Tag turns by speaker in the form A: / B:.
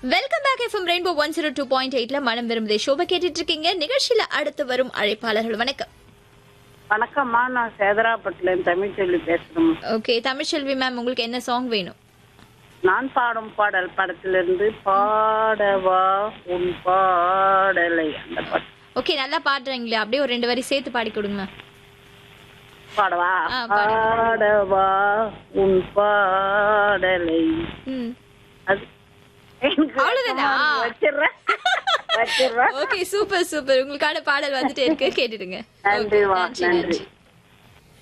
A: Welcome back FM Rainbow one zero two point எயிட்ல மனம் விரும்புதே ஷோபை கேட்டுட்டு இருக்கீங்க நிகழ்ச்சியில அடுத்து வரும் அழைப்பாளர்கள் வணக்கம்
B: வணக்கம்மா நான் சேதராப்பட்டுல தமிழ்ச்செல்வி பேசுறேன்
A: ஓகே தமிழ்ச்செல்வி மேம் உங்களுக்கு என்ன சாங் வேணும்
B: நான் பாடும் பாடல் படத்திலிருந்து பாடவா உன் பாடலை அந்த பாட்டு
A: ஓகே நல்லா பாடுறீங்களே அப்படியே ஒரு ரெண்டு வரி சேர்த்து பாடி கொடுங்க மேம்
B: பாடவா
A: ஆ, பாடுங்க.
B: பாடவா உன் பாடலை
A: ம்
B: அது எனக்கு
A: அவ்வளவுதானா?
B: வச்சிடுறேன் வச்சிடுறேன்
A: ஓகே சூப்பர் சூப்பர் உங்களுக்கான பாடல் வந்துட்டே இருக்கு கேட்டுடுங்க
B: நன்றி
A: Okay,
B: வா
A: நன்றி
B: நன்றி
A: நன்றி